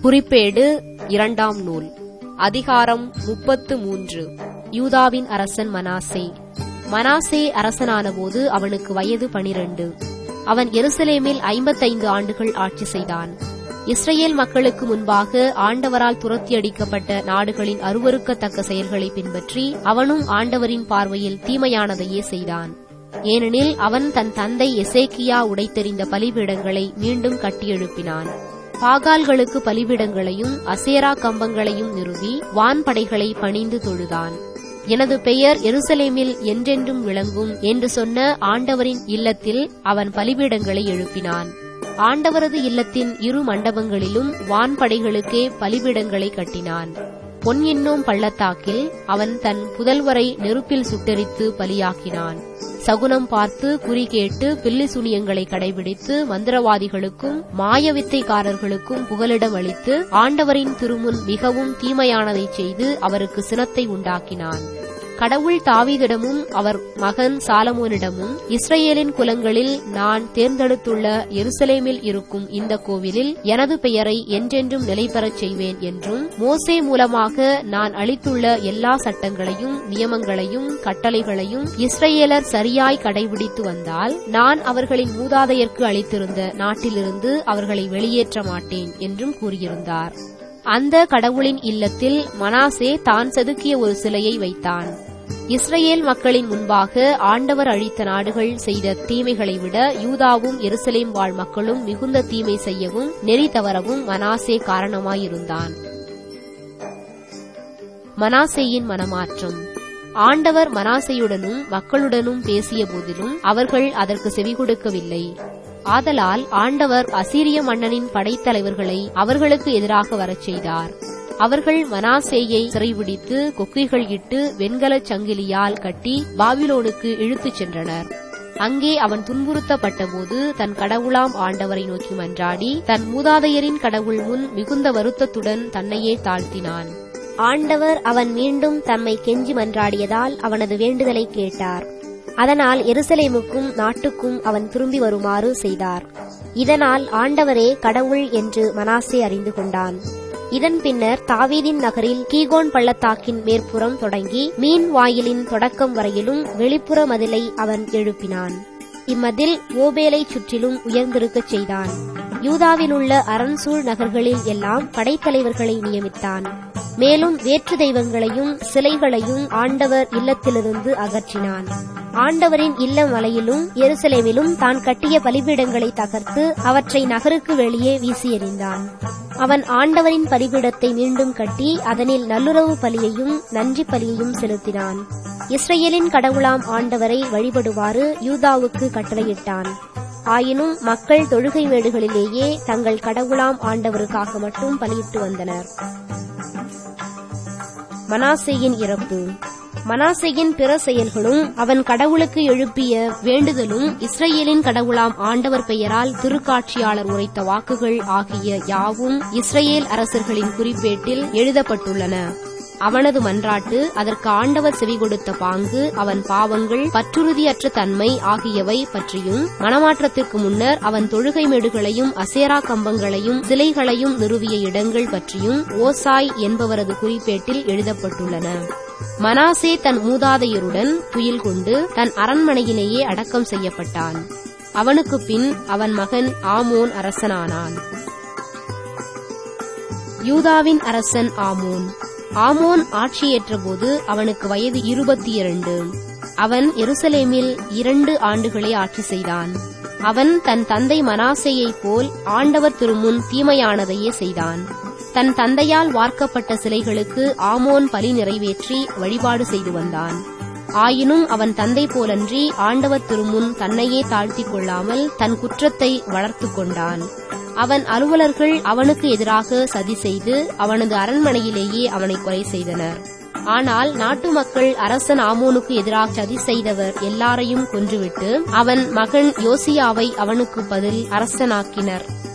குறிப்பேடு இரண்டாம் நூல் அதிகாரம் முப்பத்து மூன்று யூதாவின் அரசன் மனாசே மனாசே அரசனானபோது அவனுக்கு வயது பனிரண்டு அவன் எருசலேமில் ஐம்பத்தைந்து ஆண்டுகள் ஆட்சி செய்தான் இஸ்ரேல் மக்களுக்கு முன்பாக ஆண்டவரால் துரத்தி அடிக்கப்பட்ட நாடுகளின் அருவருக்கத்தக்க செயல்களை பின்பற்றி அவனும் ஆண்டவரின் பார்வையில் தீமையானதையே செய்தான் ஏனெனில் அவன் தன் தந்தை எசேக்கியா உடைத்தெறிந்த பலிபீடங்களை மீண்டும் கட்டியெழுப்பினான் பாகால்களுக்கு பலிபீடங்களையும் அசேரா கம்பங்களையும் நிறுவி வான்படைகளை பணிந்து தொழுதான் எனது பெயர் எருசலேமில் என்றென்றும் விளங்கும் என்று சொன்ன ஆண்டவரின் இல்லத்தில் அவன் பலிபீடங்களை எழுப்பினான் ஆண்டவரது இல்லத்தின் இரு மண்டபங்களிலும் வான்படைகளுக்கே பலிபீடங்களை கட்டினான் பொன் என்னும் பள்ளத்தாக்கில் அவன் தன் புதல்வரை நெருப்பில் சுட்டெரித்து பலியாக்கினான் சகுனம் பார்த்து குறி கேட்டு பில்லி சுனியங்களை கடைபிடித்து மந்திரவாதிகளுக்கும் மாயவித்தைக்காரர்களுக்கும் புகலிடம் அளித்து ஆண்டவரின் திருமுன் மிகவும் தீமையானதை செய்து அவருக்கு சினத்தை உண்டாக்கினான் கடவுள் தாவீதிடமும் அவர் மகன் சாலமோனிடமும் இஸ்ரேலின் குலங்களில் நான் தேர்ந்தெடுத்துள்ள எருசலேமில் இருக்கும் இந்த கோவிலில் எனது பெயரை என்றென்றும் நிலை பெறச் செய்வேன் என்றும் மோசே மூலமாக நான் அளித்துள்ள எல்லா சட்டங்களையும் நியமங்களையும் கட்டளைகளையும் இஸ்ரேலர் சரியாய் கடைபிடித்து வந்தால் நான் அவர்களின் மூதாதையர்க்கு அளித்திருந்த நாட்டிலிருந்து அவர்களை வெளியேற்ற மாட்டேன் என்றும் கூறியிருந்தார் அந்த கடவுளின் இல்லத்தில் மனாசே தான் செதுக்கிய ஒரு சிலையை வைத்தான் இஸ்ரேல் மக்களின் முன்பாக ஆண்டவர் அழித்த நாடுகள் செய்த தீமைகளை விட யூதாவும் எருசலேம் வாழ் மக்களும் மிகுந்த தீமை செய்யவும் நெறி தவறவும் மனாசே காரணமாயிருந்தான் மனாசேயின் மனமாற்றம் ஆண்டவர் மனாசையுடனும் மக்களுடனும் பேசிய போதிலும் அவர்கள் அதற்கு செவி கொடுக்கவில்லை ஆதலால் ஆண்டவர் அசீரிய மன்னனின் படைத்தலைவர்களை அவர்களுக்கு எதிராக வரச் செய்தார் அவர்கள் மனாசேயை சிறைபிடித்து கொக்கிகள் இட்டு வெண்கலச் சங்கிலியால் கட்டி பாபிலோனுக்கு இழுத்துச் சென்றனர் அங்கே அவன் துன்புறுத்தப்பட்டபோது தன் கடவுளாம் ஆண்டவரை நோக்கி மன்றாடி தன் மூதாதையரின் கடவுள் முன் மிகுந்த வருத்தத்துடன் தன்னையே தாழ்த்தினான் ஆண்டவர் அவன் மீண்டும் தம்மை கெஞ்சி மன்றாடியதால் அவனது வேண்டுதலை கேட்டார் அதனால் எருசலேமுக்கும் நாட்டுக்கும் அவன் திரும்பி வருமாறு செய்தார் இதனால் ஆண்டவரே கடவுள் என்று மனாசே அறிந்து கொண்டான் இதன் பின்னர் தாவீதின் நகரில் கீகோன் பள்ளத்தாக்கின் மேற்புறம் தொடங்கி மீன் வாயிலின் தொடக்கம் வரையிலும் வெளிப்புற மதிலை அவன் எழுப்பினான் இம்மதில் ஓபேலை சுற்றிலும் உயர்ந்திருக்கச் செய்தான் யூதாவில் உள்ள அரண்சூழ் நகர்களில் எல்லாம் படைத்தலைவர்களை நியமித்தான் மேலும் வேற்று தெய்வங்களையும் சிலைகளையும் ஆண்டவர் இல்லத்திலிருந்து அகற்றினான் ஆண்டவரின் இல்ல மலையிலும் எருசலேமிலும் தான் கட்டிய பலிபீடங்களை தகர்த்து அவற்றை நகருக்கு வெளியே வீசி எறிந்தான் அவன் ஆண்டவரின் பலிபீடத்தை மீண்டும் கட்டி அதனில் நல்லுறவு பலியையும் நன்றி பலியையும் செலுத்தினான் இஸ்ரேலின் கடவுளாம் ஆண்டவரை வழிபடுவாறு யூதாவுக்கு கட்டளையிட்டான் ஆயினும் மக்கள் தொழுகை மேடுகளிலேயே தங்கள் கடவுளாம் ஆண்டவருக்காக மட்டும் பலியிட்டு வந்தனர் மனாசேயின் இறப்பு மனாசேயின் பிற செயல்களும் அவன் கடவுளுக்கு எழுப்பிய வேண்டுதலும் இஸ்ரேலின் கடவுளாம் ஆண்டவர் பெயரால் திருக்காட்சியாளர் உரைத்த வாக்குகள் ஆகிய யாவும் இஸ்ரேல் அரசர்களின் குறிப்பேட்டில் எழுதப்பட்டுள்ளன அவனது மன்றாட்டு அதற்கு ஆண்டவர் செவி கொடுத்த பாங்கு அவன் பாவங்கள் பற்றுறுதியற்ற தன்மை ஆகியவை பற்றியும் மனமாற்றத்திற்கு முன்னர் அவன் தொழுகை மேடுகளையும் அசேரா கம்பங்களையும் சிலைகளையும் நிறுவிய இடங்கள் பற்றியும் ஓசாய் என்பவரது குறிப்பேட்டில் எழுதப்பட்டுள்ளன மனாசே தன் மூதாதையருடன் துயில் கொண்டு தன் அரண்மனையிலேயே அடக்கம் செய்யப்பட்டான் அவனுக்கு பின் அவன் மகன் ஆமோன் அரசனானான் யூதாவின் அரசன் ஆமோன் ஆமோன் ஆட்சியேற்றபோது அவனுக்கு வயது இருபத்தி இரண்டு அவன் எருசலேமில் இரண்டு ஆண்டுகளே ஆட்சி செய்தான் அவன் தன் தந்தை மனாசையைப் போல் ஆண்டவர் திருமுன் தீமையானதையே செய்தான் தன் தந்தையால் வார்க்கப்பட்ட சிலைகளுக்கு ஆமோன் பலி நிறைவேற்றி வழிபாடு செய்து வந்தான் ஆயினும் அவன் தந்தை போலன்றி ஆண்டவர் திருமுன் தன்னையே தாழ்த்திக் கொள்ளாமல் தன் குற்றத்தை வளர்த்து கொண்டான் அவன் அலுவலர்கள் அவனுக்கு எதிராக சதி செய்து அவனது அரண்மனையிலேயே அவனை கொலை செய்தனர் ஆனால் நாட்டு மக்கள் அரசன் ஆமோனுக்கு எதிராக சதி செய்தவர் எல்லாரையும் கொன்றுவிட்டு அவன் மகன் யோசியாவை அவனுக்கு பதில் அரசனாக்கினர்